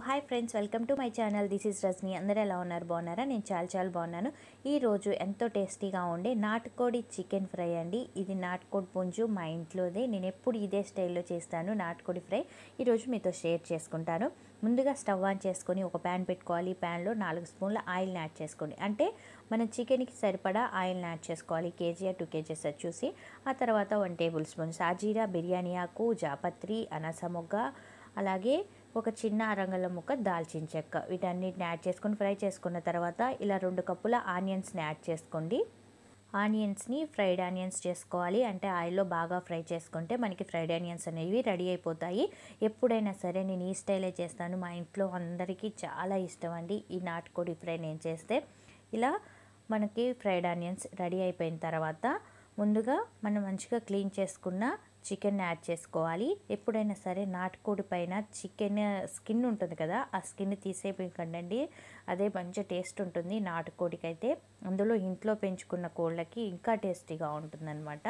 hi friends welcome to my channel this is Rajani అందరూ ఎలా ఉన్నారు బాగున్నారా నేను చాలా చాలా బాగున్నాను ఈరోజు ఎంతో టేస్టీగా ఉండే నాటుకోడి చికెన్ ఫ్రై అండి ఇది నాటుకోడి పుంజు మా ఇంట్లోదే నేను ఎప్పుడు ఇదే స్టైల్లో చేస్తాను నాటుకోడి ఫ్రై ఈరోజు మీతో షేర్ చేసుకుంటాను ముందుగా స్టవ్ ఆన్ చేసుకొని ఒక ప్యాన్ పెట్టుకోవాలి ప్యాన్లో నాలుగు స్పూన్ల ఆయిల్ని యాడ్ చేసుకోండి అంటే మనం చికెన్కి సరిపడా ఆయిల్ని యాడ్ చేసుకోవాలి కేజీ టూ కేజీస్ చూసి ఆ తర్వాత వన్ టేబుల్ స్పూన్ సాజీరా బిర్యానీ ఆకు జాపత్రి అనాస మొగ్గ అలాగే ఒక చిన్న అరంగల ముక్క దాల్చిన చెక్క వీటన్నిటిని యాడ్ చేసుకొని ఫ్రై చేసుకున్న తర్వాత ఇలా రెండు కప్పుల ఆనియన్స్ని యాడ్ చేసుకోండి ఆనియన్స్ని ఫ్రైడ్ ఆనియన్స్ చేసుకోవాలి అంటే ఆయిల్లో బాగా ఫ్రై చేసుకుంటే మనకి ఫ్రైడ్ ఆనియన్స్ అనేవి రెడీ అయిపోతాయి ఎప్పుడైనా సరే నేను ఈ స్టైలే చేస్తాను మా ఇంట్లో అందరికీ చాలా ఇష్టం అండి ఈ నాటుకోడి ఫ్రై నేను చేస్తే ఇలా మనకి ఫ్రైడ్ ఆనియన్స్ రెడీ అయిపోయిన తర్వాత ముందుగా మనం మంచిగా క్లీన్ చేసుకున్న చికెన్ యాడ్ చేసుకోవాలి ఎప్పుడైనా సరే నాటుకోడి పైన చికెన్ స్కిన్ ఉంటుంది కదా ఆ స్కిన్ తీసేయకండి అదే మంచి టేస్ట్ ఉంటుంది నాటుకోడికి అయితే అందులో ఇంట్లో పెంచుకున్న కోళ్ళకి ఇంకా టేస్టీగా ఉంటుందన్నమాట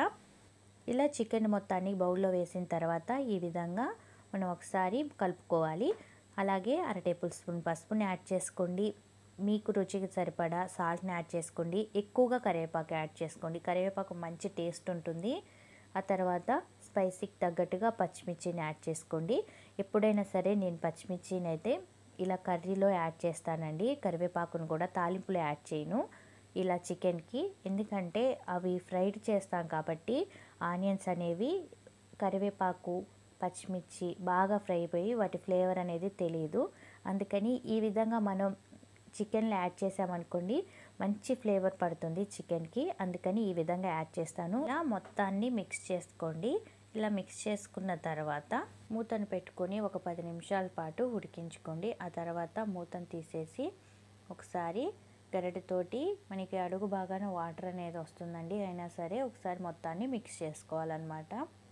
ఇలా చికెన్ మొత్తాన్ని బౌల్లో వేసిన తర్వాత ఈ విధంగా మనం ఒకసారి కలుపుకోవాలి అలాగే అర టేబుల్ స్పూన్ పసుపుని యాడ్ చేసుకోండి మీకు రుచికి సరిపడా సాల్ట్ని యాడ్ చేసుకోండి ఎక్కువగా కరివేపాకు యాడ్ చేసుకోండి కరివేపాకు మంచి టేస్ట్ ఉంటుంది ఆ తర్వాత స్పైసీకి తగ్గట్టుగా పచ్చిమిర్చిని యాడ్ చేసుకోండి ఎప్పుడైనా సరే నేను పచ్చిమిర్చిని అయితే ఇలా కర్రీలో యాడ్ చేస్తానండి కరివేపాకును కూడా తాలింపులో యాడ్ చేయను ఇలా చికెన్కి ఎందుకంటే అవి ఫ్రైడ్ చేస్తాం కాబట్టి ఆనియన్స్ అనేవి కరివేపాకు పచ్చిమిర్చి బాగా ఫ్రై అయిపోయి వాటి ఫ్లేవర్ అనేది తెలియదు అందుకని ఈ విధంగా మనం చికెన్లో యాడ్ చేసామనుకోండి మంచి ఫ్లేవర్ పడుతుంది చికెన్కి అందుకని ఈ విధంగా యాడ్ చేస్తాను ఇలా మొత్తాన్ని మిక్స్ చేసుకోండి ఇలా మిక్స్ చేసుకున్న తర్వాత మూతను పెట్టుకొని ఒక పది నిమిషాల పాటు ఉడికించుకోండి ఆ తర్వాత మూతను తీసేసి ఒకసారి గరిటెతోటి మనకి అడుగు బాగానే వాటర్ అనేది వస్తుందండి అయినా సరే ఒకసారి మొత్తాన్ని మిక్స్ చేసుకోవాలన్నమాట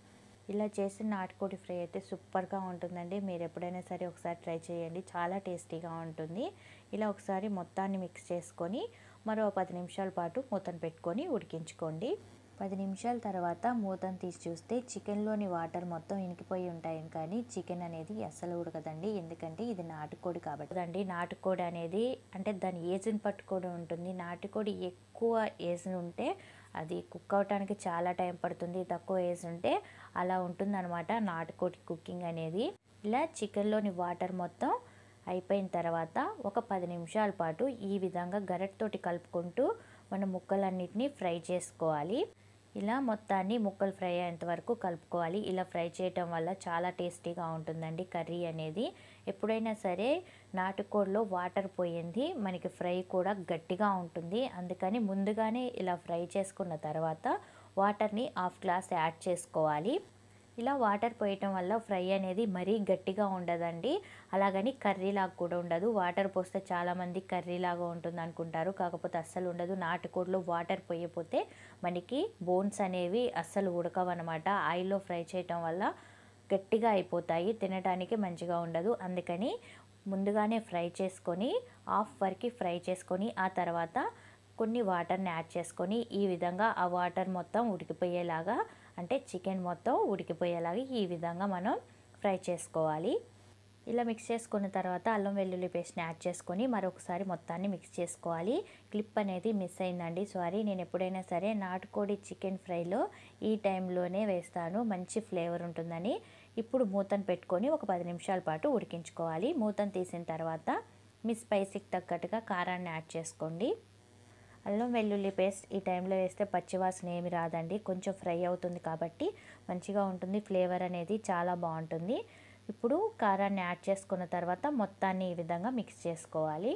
ఇలా చేసిన నాటుకోడి ఫ్రై అయితే సూపర్గా ఉంటుందండి మీరు ఎప్పుడైనా సరే ఒకసారి ట్రై చేయండి చాలా టేస్టీగా ఉంటుంది ఇలా ఒకసారి మొత్తాన్ని మిక్స్ చేసుకొని మరో పది నిమిషాల పాటు మూతను పెట్టుకొని ఉడికించుకోండి పది నిమిషాల తర్వాత మూతను తీసి చూస్తే చికెన్లోని వాటర్ మొత్తం ఇనికిపోయి ఉంటాయి కానీ చికెన్ అనేది అస్సలు ఉడకదండి ఎందుకంటే ఇది నాటుకోడి కాబట్టి అండి నాటుకోడి అనేది అంటే దాని ఏజ్ని పట్టుకోవడం ఉంటుంది నాటుకోడి ఎక్కువ ఏజ్ ఉంటే అది కుక్ అవటానికి చాలా టైం పడుతుంది తక్కువ ఏజ్ ఉంటే అలా ఉంటుందన్నమాట నాటుకోడి కుకింగ్ అనేది ఇలా చికెన్లోని వాటర్ మొత్తం అయిపోయిన తర్వాత ఒక పది నిమిషాల పాటు ఈ విధంగా గరెట్తోటి కలుపుకుంటూ మనం ముక్కలన్నిటిని ఫ్రై చేసుకోవాలి ఇలా మొత్తాన్ని ముక్కలు ఫ్రై అయ్యేంత వరకు కలుపుకోవాలి ఇలా ఫ్రై చేయటం వల్ల చాలా టేస్టీగా ఉంటుందండి కర్రీ అనేది ఎప్పుడైనా సరే నాటుకోడిలో వాటర్ పోయింది మనకి ఫ్రై కూడా గట్టిగా ఉంటుంది అందుకని ముందుగానే ఇలా ఫ్రై చేసుకున్న తర్వాత వాటర్ని హాఫ్ గ్లాస్ యాడ్ చేసుకోవాలి ఇలా వాటర్ పోయటం వల్ల ఫ్రై అనేది మరీ గట్టిగా ఉండదండి అలాగని కర్రీలాగా కూడా ఉండదు వాటర్ పోస్తే చాలామంది కర్రీలాగా ఉంటుంది అనుకుంటారు కాకపోతే అస్సలు ఉండదు నాటుకోడిలో వాటర్ పోయకపోతే మనకి బోన్స్ అనేవి అస్సలు ఉడకవన్నమాట ఆయిల్లో ఫ్రై చేయటం వల్ల గట్టిగా అయిపోతాయి తినడానికి మంచిగా ఉండదు అందుకని ముందుగానే ఫ్రై చేసుకొని హాఫ్ వరకు ఫ్రై చేసుకొని ఆ తర్వాత కొన్ని వాటర్ని యాడ్ చేసుకొని ఈ విధంగా ఆ వాటర్ మొత్తం ఉడికిపోయేలాగా అంటే చికెన్ మొత్తం ఉడికిపోయేలాగా ఈ విధంగా మనం ఫ్రై చేసుకోవాలి ఇలా మిక్స్ చేసుకున్న తర్వాత అల్లం వెల్లుల్లి పేస్ట్ని యాడ్ చేసుకొని మరొకసారి మొత్తాన్ని మిక్స్ చేసుకోవాలి క్లిప్ అనేది మిస్ అయిందండి సారీ నేను ఎప్పుడైనా సరే నాటుకోడి చికెన్ ఫ్రైలో ఈ టైంలోనే వేస్తాను మంచి ఫ్లేవర్ ఉంటుందని ఇప్పుడు మూతను పెట్టుకొని ఒక పది నిమిషాల పాటు ఉడికించుకోవాలి మూతను తీసిన తర్వాత మీ స్పైసీకి తగ్గట్టుగా కారాన్ని యాడ్ చేసుకోండి అల్లం వెల్లుల్లి పేస్ట్ ఈ టైంలో వేస్తే పచ్చివాసన ఏమి రాదండి కొంచెం ఫ్రై అవుతుంది కాబట్టి మంచిగా ఉంటుంది ఫ్లేవర్ అనేది చాలా బాగుంటుంది ఇప్పుడు కారాన్ని యాడ్ చేసుకున్న తర్వాత మొత్తాన్ని ఈ విధంగా మిక్స్ చేసుకోవాలి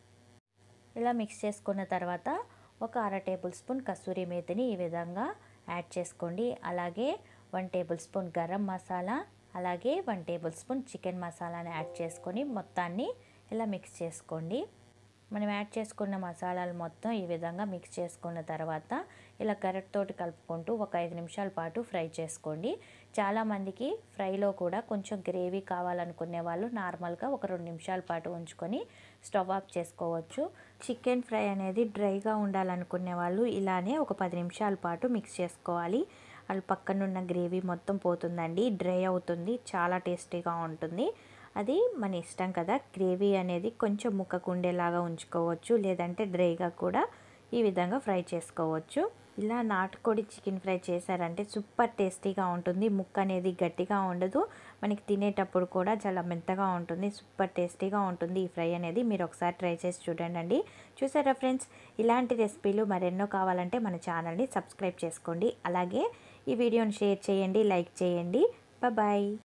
ఇలా మిక్స్ చేసుకున్న తర్వాత ఒక అర టేబుల్ స్పూన్ కసూరి మేతిని ఈ విధంగా యాడ్ చేసుకోండి అలాగే one tablespoon garam masala అలాగే వన్ టేబుల్ స్పూన్ చికెన్ మసాలాని యాడ్ చేసుకొని మొత్తాన్ని ఇలా మిక్స్ చేసుకోండి మనం యాడ్ చేసుకున్న మసాలాలు మొత్తం ఈ విధంగా మిక్స్ చేసుకున్న తర్వాత ఇలా కరెక్ట్ తోటి కలుపుకుంటూ ఒక ఐదు నిమిషాల పాటు ఫ్రై చేసుకోండి చాలామందికి ఫ్రైలో కూడా కొంచెం గ్రేవీ కావాలనుకునే వాళ్ళు నార్మల్గా ఒక రెండు నిమిషాల పాటు ఉంచుకొని స్టవ్ ఆఫ్ చేసుకోవచ్చు చికెన్ ఫ్రై అనేది డ్రైగా ఉండాలనుకునే వాళ్ళు ఇలానే ఒక పది నిమిషాల పాటు మిక్స్ చేసుకోవాలి వాళ్ళు పక్కనున్న గ్రేవీ మొత్తం పోతుందండి డ్రై అవుతుంది చాలా టేస్టీగా ఉంటుంది అది మన ఇష్టం కదా గ్రేవీ అనేది కొంచెం ముక్కకుండేలాగా ఉంచుకోవచ్చు లేదంటే డ్రైగా కూడా ఈ విధంగా ఫ్రై చేసుకోవచ్చు ఇలా నాటుకోడి చికెన్ ఫ్రై చేశారంటే సూపర్ టేస్టీగా ఉంటుంది ముక్క అనేది గట్టిగా ఉండదు మనకి తినేటప్పుడు కూడా చాలా మెత్తగా ఉంటుంది సూపర్ టేస్టీగా ఉంటుంది ఈ ఫ్రై అనేది మీరు ఒకసారి ట్రై చేసి చూడండి చూసారా ఫ్రెండ్స్ ఇలాంటి రెసిపీలు మరెన్నో కావాలంటే మన ఛానల్ని సబ్స్క్రైబ్ చేసుకోండి అలాగే ఈ వీడియోని షేర్ చేయండి లైక్ చేయండి బాయ్